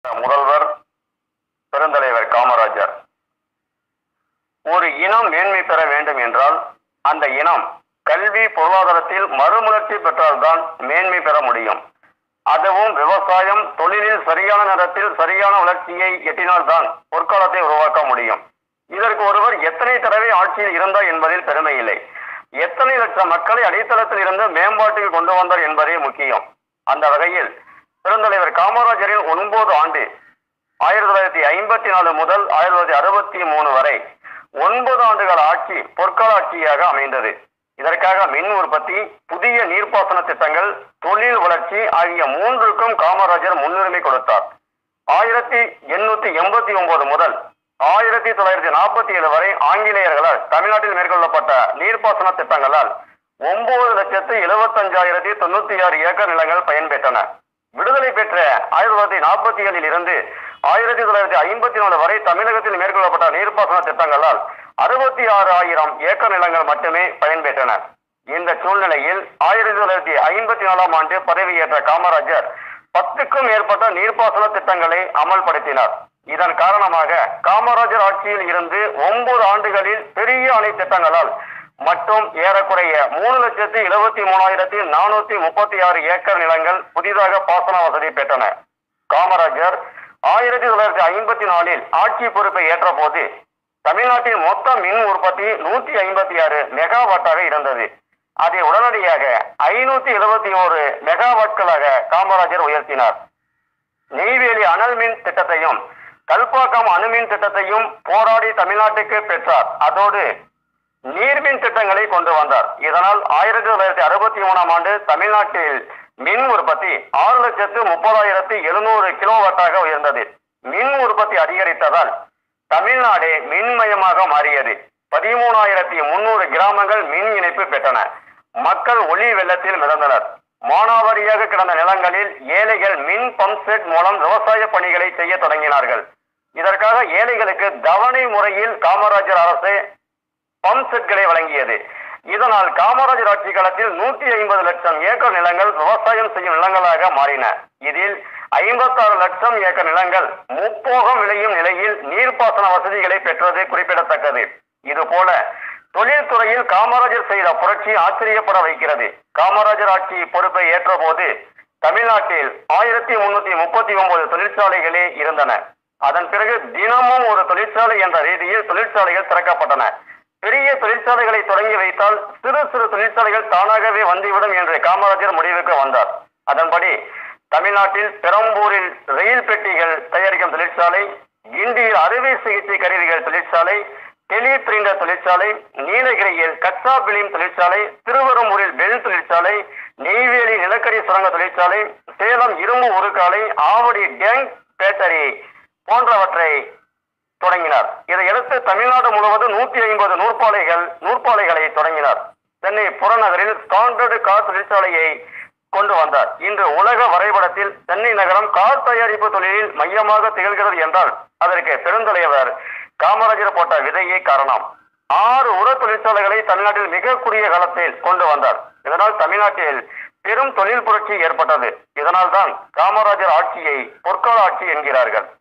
முதல்வர் பெருந்தலைவர் காமராஜர் ஒரு இனம் மேன்மை பெற வேண்டும் என்றால் அந்த இனம் கல்வி பொருளாதாரத்தில் மறுமலர்ச்சி பெற்றால்தான் மேன்மை பெற முடியும் அதுவும் விவசாயம் தொழிலில் சரியான நேரத்தில் சரியான வளர்ச்சியை எட்டினால்தான் பொற்காலத்தை உருவாக்க முடியும் இதற்கு ஒருவர் எத்தனை தடவை ஆட்சியில் இருந்தார் என்பதில் பெருமை இல்லை எத்தனை லட்சம் மக்களை அடித்தளத்தில் இருந்து மேம்பாட்டில் கொண்டு வந்தார் என்பதே முக்கியம் அந்த வகையில் பெருந்தலைவர் காமராஜரின் ஒன்பது ஆண்டு ஆயிரத்தி தொள்ளாயிரத்தி ஐம்பத்தி நாலு முதல் ஆயிரத்தி தொள்ளாயிரத்தி அறுபத்தி மூணு வரை ஒன்பது ஆண்டுகால ஆட்சி பொற்கால ஆட்சியாக அமைந்தது இதற்காக மின் உற்பத்தி புதிய நீர்ப்பாசன திட்டங்கள் தொழில் வளர்ச்சி ஆகிய மூன்றுக்கும் காமராஜர் முன்னுரிமை கொடுத்தார் ஆயிரத்தி எண்ணூத்தி எண்பத்தி ஒன்பது முதல் ஆயிரத்தி தொள்ளாயிரத்தி நாற்பத்தி ஏழு வரை ஆங்கிலேயர்களால் தமிழ்நாட்டில் மேற்கொள்ளப்பட்ட நீர்ப்பாசன திட்டங்களால் ஒன்பது லட்சத்து எழுபத்தஞ்சாயிரத்தி தொண்ணூத்தி ஆறு ஏக்கர் நிலங்கள் பயன்பெற்றன விடுதலை பெற்ற ஆயிரத்தி தொள்ளாயிரத்தி நாற்பத்தி ஏழில் இருந்து ஆயிரத்தி தொள்ளாயிரத்தி ஐம்பத்தி நாலு வரை தமிழகத்தில் மேற்கொள்ளப்பட்ட நீர்ப்பாசன திட்டங்களால் அறுபத்தி ஆறு ஆயிரம் ஏக்கர் நிலங்கள் மட்டுமே பயன்பெற்றன இந்த சூழ்நிலையில் ஆயிரத்தி தொள்ளாயிரத்தி ஐம்பத்தி நாலாம் ஆண்டு பதவியேற்ற காமராஜர் பத்துக்கும் மேற்பட்ட நீர்ப்பாசன திட்டங்களை அமல்படுத்தினார் இதன் காரணமாக காமராஜர் ஆட்சியில் இருந்து ஒன்பது ஆண்டுகளில் பெரிய அணை திட்டங்களால் மற்றும் ஏறக்குறைய மூணு லட்சத்தி எழுபத்தி மூணாயிரத்தி நானூத்தி முப்பத்தி ஆறு ஏக்கர் நிலங்கள் புதிதாக பாசன வசதி பெற்றன காமராஜர் ஆயிரத்தி தொள்ளாயிரத்தி ஐம்பத்தி நாலில் ஆட்சி பொறுப்பை ஏற்ற போது தமிழ்நாட்டின் மொத்த மின் உற்பத்தி நூத்தி ஐம்பத்தி ஆறு மெகாவாட்டாக இருந்தது அதை உடனடியாக ஐநூத்தி எழுபத்தி ஓரு மெகாவாட்களாக காமராஜர் உயர்த்தினார் நெய்வேலி அனல் மின் திட்டத்தையும் கல்பாக்கம் அணுமின் திட்டத்தையும் போராடி தமிழ்நாட்டுக்கு பெற்றார் அதோடு நீர்மின் திட்டங்களை கொண்டு வந்தார் இதனால் ஆயிரத்தி தொள்ளாயிரத்தி அறுபத்தி மூணாம் ஆண்டு தமிழ்நாட்டில் மின் உற்பத்தி ஆறு லட்சத்து முப்பதாயிரத்தி எழுநூறு கிலோவாட்டாக உயர்ந்தது மின் உற்பத்தி அதிகரித்ததால் தமிழ்நாடு மின்மயமாக மாறியது பதிமூணாயிரத்தி முன்னூறு கிராமங்கள் மின் இணைப்பு பெற்றன மக்கள் ஒளி வெள்ளத்தில் மிதந்தனர் மானாவாரியாக கிடந்த நிலங்களில் ஏழைகள் மின் பம்ப் செட் மூலம் விவசாய பணிகளை செய்ய தொடங்கினார்கள் இதற்காக ஏழைகளுக்கு தவணை முறையில் காமராஜர் அரசு பம்ப் செட்களை வழங்கியது இதனால் காமராஜர் ஆட்சி காலத்தில் நூற்றி ஐம்பது லட்சம் ஏக்கர் நிலங்கள் விவசாயம் செய்யும் நிலங்களாக மாறின இதில் ஐம்பத்தாறு லட்சம் ஏக்கர் நிலங்கள் முப்போகம் விளையும் நிலையில் நீர்ப்பாசன வசதிகளை பெற்றது குறிப்பிடத்தக்கது இதுபோல தொழில்துறையில் காமராஜர் செய்த புரட்சி ஆச்சரியப்பட வைக்கிறது காமராஜர் ஆட்சி பொறுப்பை ஏற்ற போது தமிழ்நாட்டில் ஆயிரத்தி முன்னூத்தி முப்பத்தி ஒன்பது தொழிற்சாலைகளே இருந்தன அதன் பிறகு தினமும் ஒரு தொழிற்சாலை என்ற ரீதியில் தொழிற்சாலைகள் திறக்கப்பட்டன பெரிய தொழிற்சாலைகளை தொடங்கி வைத்தால் சிறு சிறு தொழிற்சாலைகள் தானாகவே வந்துவிடும் என்று காமராஜர் முடிவுக்கு வந்தார் அதன்படி தமிழ்நாட்டில் பெரம்பூரில் ரயில் பெட்டிகள் தயாரிக்கும் தொழிற்சாலை கிண்டியில் அறுவை சிகிச்சை கருவிகள் தொழிற்சாலை டெலி பிரிண்டர் தொழிற்சாலை நீலகிரியில் கச்சா பிலிம் தொழிற்சாலை திருவரம்பூரில் பெல் தொழிற்சாலை நெய்வேலி நிலக்கரி சுரங்க தொழிற்சாலை சேலம் இரும்பு உருக்காலை ஆவடி டேங்க் பேட்டரி போன்றவற்றை தொடங்கினார் இதையடுத்து தமிழ்நாடு முழுவதும் நூத்தி ஐம்பது நூற்பாலைகள் நூற்பாலைகளை தொடங்கினார் சென்னை புறநகரில் ஸ்டாண்டர்டு கார் தொழிற்சாலையை கொண்டு வந்தார் இன்று உலக வரைபடத்தில் சென்னை நகரம் கார் தயாரிப்பு தொழிலில் மையமாக திகழ்கிறது என்றால் அதற்கு பெருந்தலைவர் காமராஜர் போட்ட விதையே காரணம் ஆறு உர தொழிற்சாலைகளை தமிழ்நாட்டில் மிக குறுகிய காலத்தில் கொண்டு வந்தார் இதனால் தமிழ்நாட்டில் பெரும் தொழில் புரட்சி ஏற்பட்டது இதனால் தான் காமராஜர் ஆட்சியை பொற்கால ஆட்சி என்கிறார்கள்